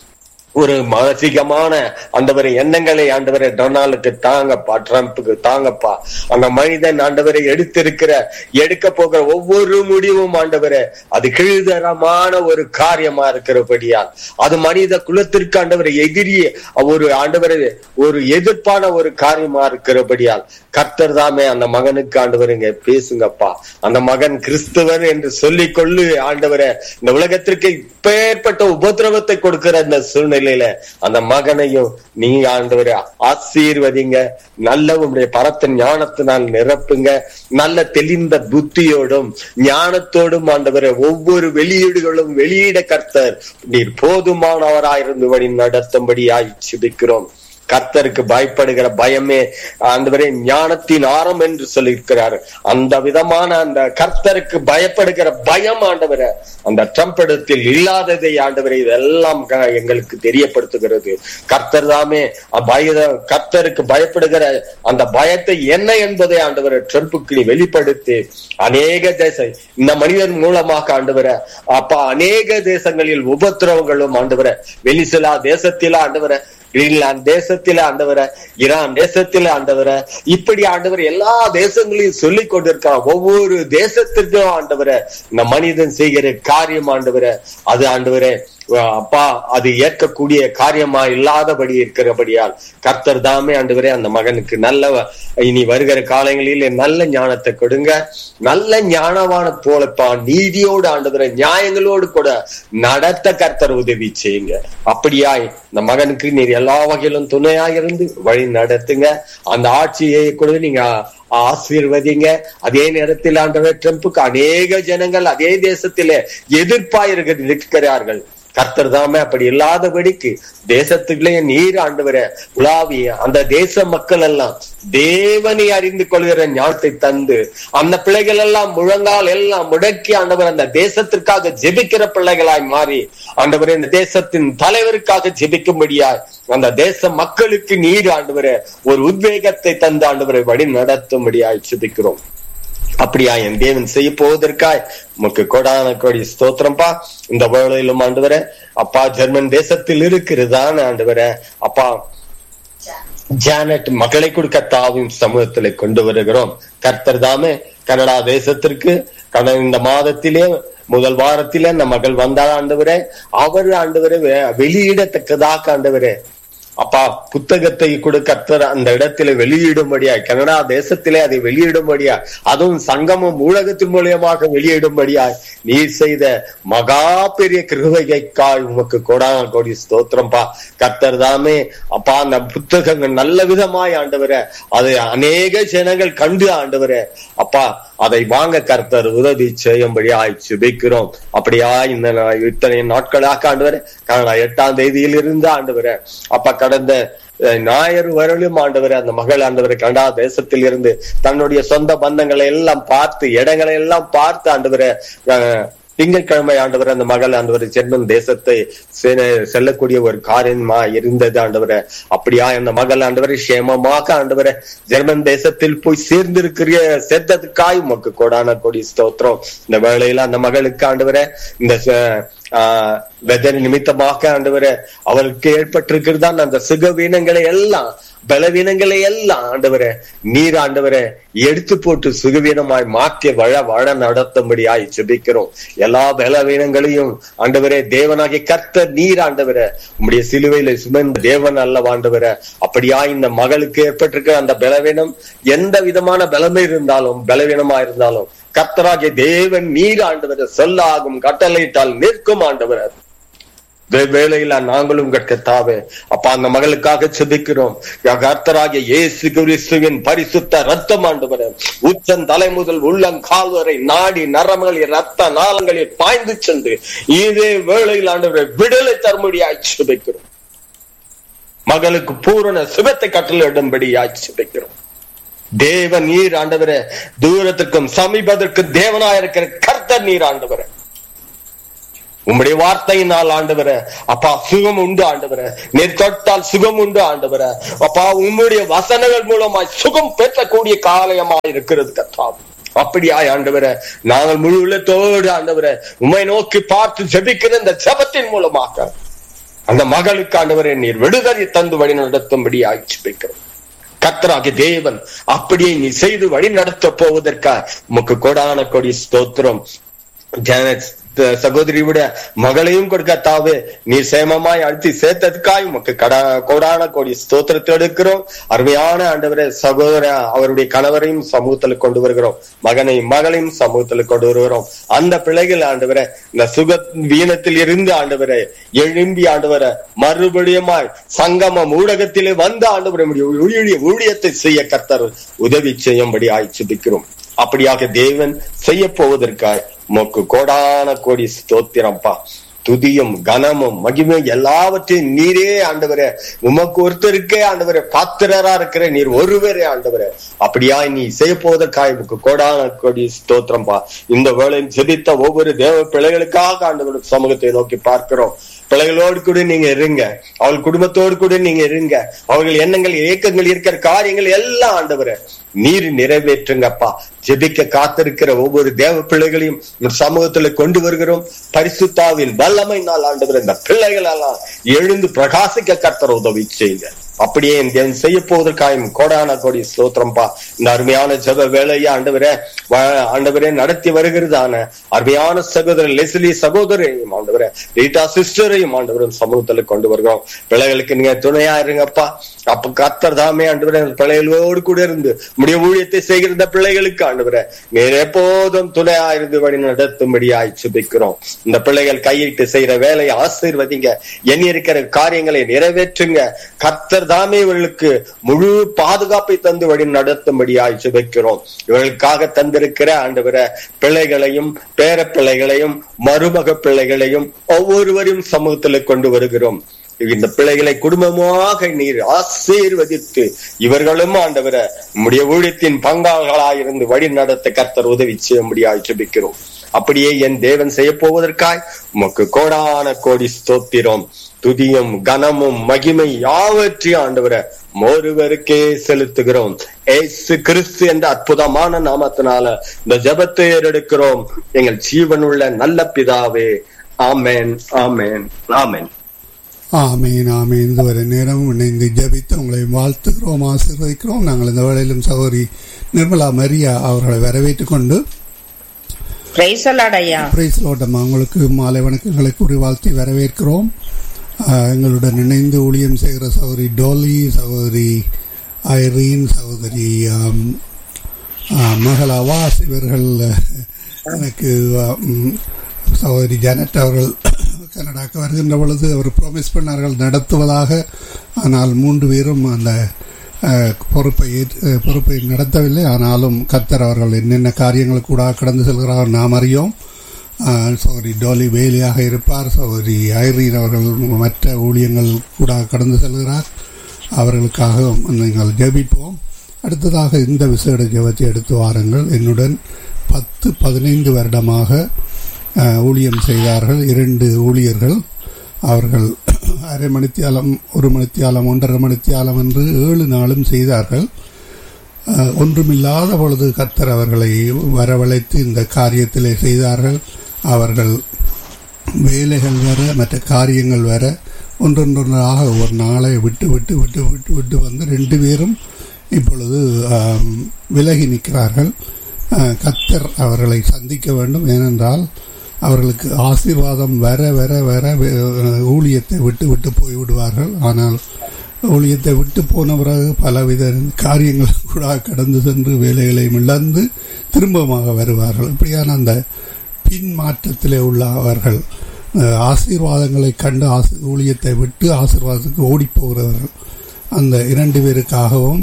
ஒரு மானசீகமான ஆண்டவரை எண்ணங்களை ஆண்டவரை டொனால்டுக்கு தாங்கப்பா ட்ரம்ப்புக்கு தாங்கப்பா அந்த மனிதன் ஆண்டவரை எடுத்திருக்கிற எடுக்க போகிற ஒவ்வொரு முடிவும் ஆண்டவரை அது கீழ்தரமான ஒரு காரியமா இருக்கிறபடியால் அது மனித குலத்திற்கு ஆண்டவரை எதிரிய ஒரு ஆண்டவரை ஒரு எதிர்ப்பான ஒரு காரியமா இருக்கிறபடியால் கர்த்தர் தாமே அந்த மகனுக்கு ஆண்டவருங்க பேசுங்கப்பா அந்த மகன் கிறிஸ்துவர் என்று சொல்லிக் கொள்ளு ஆண்டவரை இந்த உலகத்திற்கு இப்பேற்பட்ட உபதிரவத்தை கொடுக்கிற இந்த சூழ்நிலையில அந்த மகனையும் நீங்க ஆண்டவரை ஆசீர்வதிங்க நல்ல உங்களுடைய பரத்த ஞானத்தினால் நிரப்புங்க நல்ல தெளிந்த புத்தியோடும் ஞானத்தோடும் ஆண்டவரை ஒவ்வொரு வெளியீடுகளும் வெளியிட கர்த்தர் நீர் போதுமானவராயிருந்து வழி நடத்தும்படியாய் சிபிக்கிறோம் கர்த்தருக்கு பயப்படுகிற பயமே ஆண்டவரே ஞானத்தின் ஆரம் என்று சொல்லியிருக்கிறார் அந்த விதமான அந்த கர்த்தருக்கு பயப்படுகிற பயம் ஆண்டவரை அந்த ட்ரம்பிடத்தில் இல்லாததை ஆண்டவரை இதெல்லாம் க- எங்களுக்கு தெரியப்படுத்துகிறது கர்த்தர் தாமே அபய கர்த்தருக்கு பயப்படுகிற அந்த பயத்தை என்ன என்பதை ஆண்டவரை ட்ரம்புக்கு நீ வெளிப்படுத்தி அநேக தேச இந்த மனிதன் மூலமாக ஆண்டவரை அப்ப அநேக தேசங்களில் உபத்திரவங்களும் ஆண்டவரை வெளிசிலா தேசத்தில ஆண்டவரை கிரீன்லாந்து தேசத்தில ஆண்டவரை ஈரான் தேசத்தில ஆண்டவரை இப்படி ஆண்டவர் எல்லா தேசங்களையும் சொல்லி கொண்டிருக்கான் ஒவ்வொரு தேசத்திற்கும் ஆண்டவரை இந்த மனிதன் செய்கிற காரியம் ஆண்டவரை அது ஆண்டவரே அப்பா அது ஏற்கக்கூடிய காரியமா இல்லாதபடி இருக்கிறபடியால் கர்த்தர் தாமே ஆண்டவரே அந்த மகனுக்கு நல்ல இனி வருகிற காலங்களில் நல்ல ஞானத்தை கொடுங்க நல்ல ஞானவான போலப்பா நீதியோடு ஆண்டவரை நியாயங்களோடு கூட நடத்த கர்த்தர் உதவி செய்யுங்க அப்படியாய் இந்த மகனுக்கு நீர் எல்லா வகையிலும் துணையாக இருந்து வழி நடத்துங்க அந்த ஆட்சியை கூட நீங்க ஆசீர்வதிங்க அதே நேரத்தில் ஆண்டவர் ட்ரம்புக்கு அநேக ஜனங்கள் அதே தேசத்திலே எதிர்ப்பாயிருக்க இருக்கிறார்கள் கர்த்தர் தாமே அப்படி இல்லாதபடிக்கு தேசத்துக்குள்ளே நீர் ஆண்டவர உலாவிய அந்த தேச மக்கள் எல்லாம் தேவனை அறிந்து கொள்கிற ஞானத்தை தந்து அந்த பிள்ளைகள் எல்லாம் முழங்கால் எல்லாம் முடக்கி ஆண்டவர் அந்த தேசத்திற்காக ஜெபிக்கிற பிள்ளைகளாய் மாறி ஆண்டவர் இந்த தேசத்தின் தலைவருக்காக ஜெபிக்கும்படியாய் அந்த தேச மக்களுக்கு நீர் ஆண்டவர ஒரு உத்வேகத்தை தந்து ஆண்டவரை வழி நடத்தும்படியாய் ஜெபிக்கிறோம் அப்படியா என் தேவன் செய்ய போவதற்காய் உமக்கு கொடான கொடி ஸ்தோத்திரம்பா இந்த வேளையிலும் ஆண்டவர அப்பா ஜெர்மன் தேசத்தில் இருக்கிறதான ஆண்டவர அப்பா ஜானட் மகளை கொடுக்க தாவும் சமூகத்துல கொண்டு வருகிறோம் கர்த்தர் தாமே கனடா தேசத்திற்கு கடந்த இந்த மாதத்திலே முதல் வாரத்திலே அந்த மகள் வந்தாள் ஆண்டவரே அவர் ஆண்டவரே வெ- வெளியிடத்தக்கதாக ஆண்டவரே அப்பா புத்தகத்தை கூட கர்த்தர் அந்த இடத்துல வெளியிடும்படியா கனடா தேசத்திலே அதை வெளியிடும்படியா அதுவும் சங்கமம் ஊடகத்தின் மூலியமாக வெளியிடும்படியா நீர் செய்த மகா பெரிய கிருபைக்காய் உமக்கு கோடான கோடி ஸ்தோத்திரம்பா கர்த்தர் தாமே அப்பா அந்த புத்தகங்கள் நல்ல விதமாய் ஆண்டவர அது அநேக ஜனங்கள் கண்டு ஆண்டவர அப்பா அதை வாங்க கர்த்தர் உதவி செய்யும்படியாய் சுபிக்கிறோம் அப்படியா இந்த நா- இத்தனை நாட்களாக ஆண்டவர கனடா எட்டாம் தேதியில் இருந்து ஆண்டவர அப்பா கடந்த அஹ், ஞாயிறு வரலும் ஆண்டவர் அந்த மகள் ஆண்டவர் கனடா தேசத்தில் இருந்து தன்னுடைய சொந்த பந்தங்களை எல்லாம் பார்த்து இடங்களை எல்லாம் பார்த்து ஆண்டவரை திங்கட்கிழமை ஆண்டவர் அந்த மகள் ஆண்டவர் ஜெர்மன் தேசத்தை செ- செல்லக்கூடிய ஒரு காரியமா இருந்தது ஆண்டவரை அப்படியா அந்த மகள் ஆண்டவரை சேமமாக ஆண்டவரை ஜெர்மன் தேசத்தில் போய் சேர்ந்திருக்கிற சேர்த்ததுக்காய் உமக்கு கொடான கொடி ஸ்தோத்திரம் இந்த வேளையில அந்த மகளுக்கு ஆண்டவரை இந்த ச- ஆஹ் வெதர் நிமித்தமாக ஆண்டவரை அவருக்கு ஏற்பட்டிருக்கிறதான் அந்த சுகவீனங்களை எல்லாம் பலவீனங்களை எல்லாம் ஆண்டவரை நீர் ஆண்டவரை எடுத்து போட்டு சுகவீனமாய் மாற்றி வழ வாழ நடத்தும்படியாய் ஜெபிக்கிறோம் எல்லா பலவீனங்களையும் ஆண்டவரே தேவனாகிய கர்த்தர் நீர் ஆண்டவரை உம்முடைய சிலுவையில சுமந்த தேவன் அல்ல ஆண்டவரை அப்படியா இந்த மகளுக்கு ஏற்பட்டிருக்கிற அந்த பலவீனம் எந்த விதமான பலமே இருந்தாலும் பலவீனமா இருந்தாலும் கர்த்தராகிய தேவன் நீர் ஆண்டவரை சொல்லாகும் கட்டளையிட்டால் நிற்கும் ஆண்டவர் வேளையில நாங்களும் கற்கத்தாவே அப்பா அந்த மகளுக்காக செபிக்கிறோம் கர்த்தராகிய இயேசு கிறிஸ்துவின் பரிசுத்த ரத்தம் ஆண்டவர உச்சன் தலை முதல் உள்ளங்கால் வரை நாடி நரம்புகளில் ரத்த நாளங்களில் பாய்ந்து சென்று இதே வேளையில் ஆண்டவரை விடுதலை தரும்படியாய் செபிக்கிறோம் மகளுக்கு பூரண சுபத்தை கட்டளையிடும்படியாய் செபிக்கிறோம் தேவ நீர் ஆண்டவரே தூரத்திற்கும் சமீபத்திற்கும் தேவனாயிருக்கிற கர்த்தர் நீர் ஆண்டவரே உம்முடைய வார்த்தையினால் ஆண்டவர அப்பா சுகம் உண்டு ஆண்டவர நீர் தொட்டால் சுகம் உண்டு ஆண்டவர அப்பா உம்முடைய வசனங்கள் மூலமாய் சுகம் பெற்றக்கூடிய காலயமாய் இருக்கிறது கர்த்தாவே அப்படியாய் ஆண்டவர நாங்கள் முழு உள்ளத்தோடு ஆண்டவர உம்மை நோக்கி பார்த்து ஜெபிக்கிற இந்த ஜெபத்தின் மூலமாக அந்த மகளுக்கு ஆண்டவரே நீர் விடுதலை தந்து வழி நடத்தும்படி ஆட்சிப்பிக்கிறோம் கத்தராகி தேவன் அப்படியே நீ செய்து வழி நடத்த போவதற்காக உமக்கு கோடான கொடி ஸ்தோத்திரம் ஜானட் சகோதரி விட மகளையும் கொடுக்கத்தாவே நீ சேமமாய் அழுத்தி சேர்த்ததுக்காய் உமக்கு கடா கோடான கோடி ஸ்தோத்திரத்தை எடுக்கிறோம் அருமையான ஆண்டவரை சகோதர அவருடைய கணவரையும் சமூகத்துல கொண்டு வருகிறோம் மகனையும் மகளையும் சமூகத்துல கொண்டு வருகிறோம் அந்த பிள்ளைகள் ஆண்டவரை இந்த சுக வீணத்தில் இருந்து ஆண்டவரை எழும்பி ஆண்டவரை மறுபடியுமாய் சங்கமம் ஊடகத்திலே வந்து ஆண்டவரை ஊழிய ஊழியத்தை செய்ய கர்த்தர் உதவி செய்யும்படி ஆய்ச்சிபிக்கிறோம் அப்படியாக தேவன் செய்ய போவதற்காய் உமக்கு கோடான கோடி ஸ்தோத்திரம்ப்பா துதியும் கனமும் மகிமை எல்லாவற்றையும் நீரே ஆண்டவரே உமக்கு ஒருத்தருக்கே ஆண்டவரே பாத்திரரா இருக்கிற நீர் ஒருவரே ஆண்டவரே அப்படியா நீ செய்ய போவதற்காக உமக்கு கோடான கோடி ஸ்தோத்திரம்பா இந்த வேளையும் ஜெபித்த ஒவ்வொரு தேவ பிள்ளைகளுக்காக ஆண்டவர் சமூகத்தை நோக்கி பார்க்கிறோம் பிள்ளைகளோடு கூட நீங்க இருங்க அவள் குடும்பத்தோடு கூட நீங்க இருங்க அவர்கள் எண்ணங்கள் ஏக்கங்கள் இருக்கிற காரியங்கள் எல்லாம் ஆண்டவரை நீர் நிறைவேற்றுங்கப்பா ஜெபிக்க காத்திருக்கிற ஒவ்வொரு தேவ பிள்ளைகளையும் சமூகத்துல கொண்டு வருகிறோம் பரிசுத்தாவின் வல்லமை நாள் ஆண்டவர் இந்த பிள்ளைகள் எல்லாம் எழுந்து பிரகாசிக்க கர்த்தர் உதவி செய்யுங்க அப்படியே என் தேவன் செய்ய போவதற்காக கோடான கோடி ஸ்தோத்திரம்பா இந்த அருமையான ஜப வேலையை ஆண்டவரே ஆண்டவரே நடத்தி வருகிறதான அருமையான சகோதரர் லெஸ்லி சகோதரையும் ஆண்டவரே ரீட்டா சிஸ்டரையும் ஆண்டவரும் சமூகத்துல கொண்டு வருகிறோம் பிள்ளைகளுக்கு நீங்க துணையா இருங்கப்பா அப்ப கத்தர் தாமே ஆண்டவரே பிள்ளைகளோடு கூட இருந்து முடிய ஊழியத்தை செய்கிற பிள்ளைகளுக்கு ஆண்டவரே நீர் எப்போதும் துணையா இருந்து வழி நடத்தும்படியாய் சுபிக்கிறோம் இந்த பிள்ளைகள் கையிட்டு செய்யற வேலையை ஆசீர்வதிங்க எண்ணி இருக்கிற காரியங்களை நிறைவேற்றுங்க கர்த்தர் தாமே இவர்களுக்கு முழு பாதுகாப்பை தந்து வழி நடத்தும்படியாய் சுபிக்கிறோம் இவர்களுக்காக தந்திருக்கிற ஆண்டவர பிள்ளைகளையும் பேர பிள்ளைகளையும் மருமக பிள்ளைகளையும் ஒவ்வொருவரையும் சமூகத்துல கொண்டு வருகிறோம் இந்த பிள்ளைகளை குடும்பமாக நீர் ஆசீர்வதித்து இவர்களும் ஆண்டவர நம்முடைய ஊழியத்தின் பங்காளர்களாயிருந்து வழி நடத்த கர்த்தர் உதவி செய்ய முடியாது ஜெபிக்கிறோம் அப்படியே என் தேவன் செய்ய போவதற்காய் உமக்கு கோடான கோடி ஸ்தோத்திரம் துதியும் கனமும் மகிமை யாவற்றையும் ஆண்டவர ஒருவருக்கே செலுத்துகிறோம் ஏசு கிறிஸ்து என்ற அற்புதமான நாமத்தினால இந்த ஜபத்தை ஏறெடுக்கிறோம் எங்கள் ஜீவனுள்ள நல்ல பிதாவே ஆமேன் ஆமேன் ஆமேன் ஆமீன் ஆமீன் இதுவரை நேரம் இணைந்து ஜபித்து உங்களை வாழ்த்துகிறோம் ஆசீர்வதிக்கிறோம் நாங்கள் இந்த வேளையிலும் சகோதரி நிர்மலா மரியா அவர்களை வரவேற்றுக் கொண்டு பிரைஸ்லோட்டம் உங்களுக்கு மாலை வணக்கங்களை கூறி வாழ்த்தி வரவேற்கிறோம் எங்களுடன் இணைந்து ஊழியம் செய்கிற சகோதரி டோலி சகோதரி ஐரீன் சகோதரி மகள் அவாஸ் இவர்கள் எனக்கு சகோதரி ஜானட் அவர்கள் கனடாக்கு வருகின்ற பொழுது அவர் ப்ராமிஸ் பண்ணார்கள் நடத்துவதாக ஆனால் மூன்று பேரும் அந்த பொறுப்பை பொறுப்பை நடத்தவில்லை ஆனாலும் கத்தர் அவர்கள் என்னென்ன காரியங்கள் கூட கடந்து செல்கிறார் நாம் அறியோம் சௌரி டோலி வேலியாக இருப்பார் சௌரி ஐரீன் அவர்கள் மற்ற ஊழியங்கள் கூட கடந்து செல்கிறார் அவர்களுக்காக நீங்கள் ஜெபிப்போம் அடுத்ததாக இந்த விசேட ஜெபத்தை எடுத்து வாருங்கள் என்னுடன் பத்து பதினைந்து வருடமாக ஊழியம் செய்தார்கள் இரண்டு ஊழியர்கள் அவர்கள் அரை மணித்தியாலம் ஒரு மணித்தியாலம் ஒன்றரை மணித்தியாலம் என்று ஏழு நாளும் செய்தார்கள் ஒன்றுமில்லாத பொழுது கத்தர் அவர்களை வரவழைத்து இந்த காரியத்திலே செய்தார்கள் அவர்கள் வேலைகள் வர மற்ற காரியங்கள் வர ஒன்றொன்றொன்றாக ஒரு நாளை விட்டு விட்டு விட்டு விட்டு விட்டு வந்து ரெண்டு பேரும் இப்பொழுது விலகி நிற்கிறார்கள் கத்தர் அவர்களை சந்திக்க வேண்டும் ஏனென்றால் அவர்களுக்கு ஆசீர்வாதம் வர வர வர ஊழியத்தை விட்டு விட்டு போய்விடுவார்கள் ஆனால் ஊழியத்தை விட்டு போன பிறகு பலவித காரியங்கள் கூட கடந்து சென்று வேலைகளையும் இழந்து திரும்பமாக வருவார்கள் இப்படியான அந்த பின் மாற்றத்திலே உள்ள அவர்கள் ஆசீர்வாதங்களை கண்டு ஆசி ஊழியத்தை விட்டு ஆசீர்வாதத்துக்கு ஓடி போகிறவர்கள் அந்த இரண்டு பேருக்காகவும்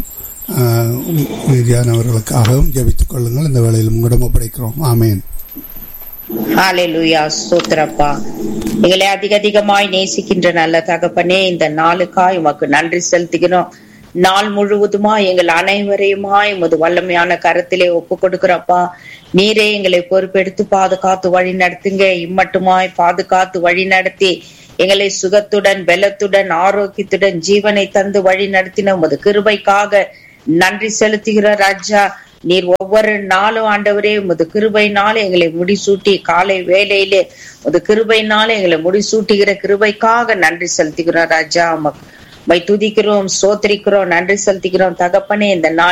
மீதியானவர்களுக்காகவும் ஜபித்துக் கொள்ளுங்கள் இந்த வேளையில் உங்களிடம் ஒப்படைக்கிறோம் ஆமேன் ஹalleluya ஸ்தோத்திரப்பா எங்களை அதிக அதிகமாய் நேசிக்கின்ற நல்ல தகப்பனே இந்த நாளுக்காய் உமக்கு நன்றி செலுத்துகிறோம் நாள் முழுவதுமா எங்கள் அனைவரையுமாய் உமது வல்லமையான கரத்திலே ஒப்பு கொடுக்கிறப்பா நீரே எங்களை பொறுப்பெடுத்து பாதுகாத்து வழி நடத்துங்க இம்மட்டுமாய் பாதுகாத்து வழி நடத்தி எங்களை சுகத்துடன் பலத்துடன் ஆரோக்கியத்துடன் ஜீவனை தந்து வழி நடத்தின உமது கிருபைக்காக நன்றி செலுத்துகிற ராஜா நீர் ஒவ்வொரு நாளும் ஆண்டவரே உமது கிருபைனால எங்களை முடிசூட்டி காலை வேலையிலே உமது கிருபைனால எங்களை முடிசூட்டுகிற கிருபைக்காக நன்றி செலுத்துகிறோம் ராஜா உமக்கு மை துதிக்கிறோம் சோத்திரிக்கிறோம் நன்றி செலுத்துகிறோம் தகப்பனே இந்த நாள்